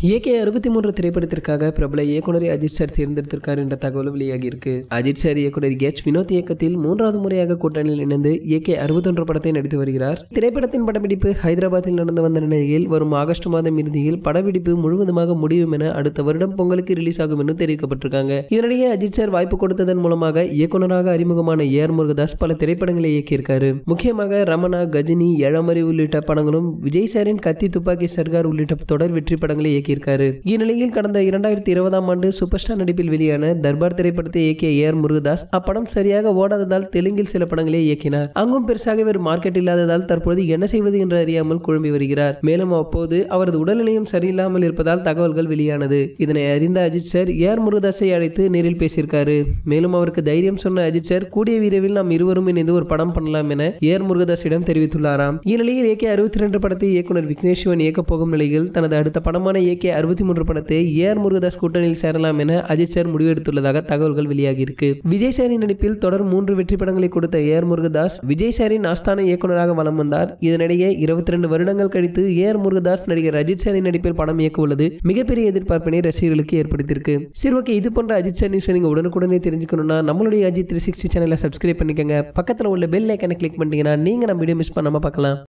AK அறுபத்தி மூன்று திரைப்படத்திற்காக பிரபல இயக்குனரை அஜித் சார் தேர்ந்தெடுத்திருக்கார் என்ற தகவல் வெளியாகி இருக்கு அஜித் சார் இயக்குனர் எச் வினோத் இயக்கத்தில் மூன்றாவது முறையாக கூட்டணியில் இணைந்து ஏகே அறுபத்தொன்று படத்தை நடித்து வருகிறார் திரைப்படத்தின் படப்பிடிப்பு ஹைதராபாத்தில் நடந்து வந்த நிலையில் வரும் ஆகஸ்ட் மாதம் இறுதியில் படப்பிடிப்பு முழுவதுமாக முடியும் என அடுத்த வருடம் பொங்கலுக்கு ரிலீஸ் ஆகும் என்று தெரிவிக்கப்பட்டிருக்காங்க இதனிடையே அஜித் சார் வாய்ப்பு கொடுத்ததன் மூலமாக இயக்குனராக அறிமுகமான ஏ ஆர் முருகதாஸ் பல திரைப்படங்களை இயக்கியிருக்காரு முக்கியமாக ரமணா கஜினி ஏழமரி உள்ளிட்ட படங்களும் விஜய் சாரின் கத்தி துப்பாக்கி சர்கார் உள்ளிட்ட தொடர் வெற்றி படங்களை இயக்கியிருக்காரு இந்நிலையில் கடந்த இரண்டாயிரத்தி இருபதாம் ஆண்டு சூப்பர் ஸ்டார் நடிப்பில் வெளியான தர்பார் திரைப்படத்தை இயக்கிய ஏ ஆர் முருகதாஸ் அப்படம் சரியாக ஓடாததால் தெலுங்கில் சில படங்களை இயக்கினார் அங்கும் பெருசாக வேறு மார்க்கெட் இல்லாததால் தற்பொழுது என்ன செய்வது என்று அறியாமல் குழம்பி வருகிறார் மேலும் அப்போது அவரது உடல்நிலையும் சரியில்லாமல் இருப்பதால் தகவல்கள் வெளியானது இதனை அறிந்த அஜித் சார் ஏ ஆர் முருகதாஸை அழைத்து நேரில் பேசியிருக்காரு மேலும் அவருக்கு தைரியம் சொன்ன அஜித் சார் கூடிய விரைவில் நாம் இருவரும் இணைந்து ஒரு படம் பண்ணலாம் என ஏ ஆர் முருகதாஸிடம் தெரிவித்துள்ளாராம் இந்நிலையில் ஏகே அறுபத்தி ரெண்டு படத்தை இயக்குனர் விக்னேஷ் சிவன் இயக்கப் போகும் நிலையில் தனது அடுத்த படமான ஏகே அறுபத்தி மூன்று படத்தை ஏ ஆர் முருகதாஸ் கூட்டணியில் சேரலாம் என அஜித் சார் முடிவெடுத்துள்ளதாக தகவல்கள் வெளியாகி இருக்கு விஜய் சாரின் நடிப்பில் தொடர் மூன்று வெற்றி படங்களை கொடுத்த ஏ ஆர் முருகதாஸ் விஜய் சாரின் ஆஸ்தான இயக்குனராக வலம் வந்தார் இதனிடையே இருபத்தி ரெண்டு வருடங்கள் கழித்து ஏ ஆர் முருகதாஸ் நடிகர் அஜித் சாரின் நடிப்பில் படம் இயக்க உள்ளது மிகப்பெரிய எதிர்பார்ப்பினை ரசிகர்களுக்கு ஏற்படுத்தியிருக்கு சரி ஓகே இது போன்ற அஜித் சார் நியூஸ் நீங்க உடனுக்குடனே தெரிஞ்சுக்கணும்னா நம்மளுடைய அஜித் த்ரீ சிக்ஸ்டி சேனலை சப்ஸ்கிரைப் பண்ணிக்கங்க பக்கத்தில் உள்ள பெல் ஐக்கனை கிளிக் பண்ணிட்டீங்கன்னா நீங்க நம்ம வீடியோ மிஸ் பண்ணாம பார்க்கலாம்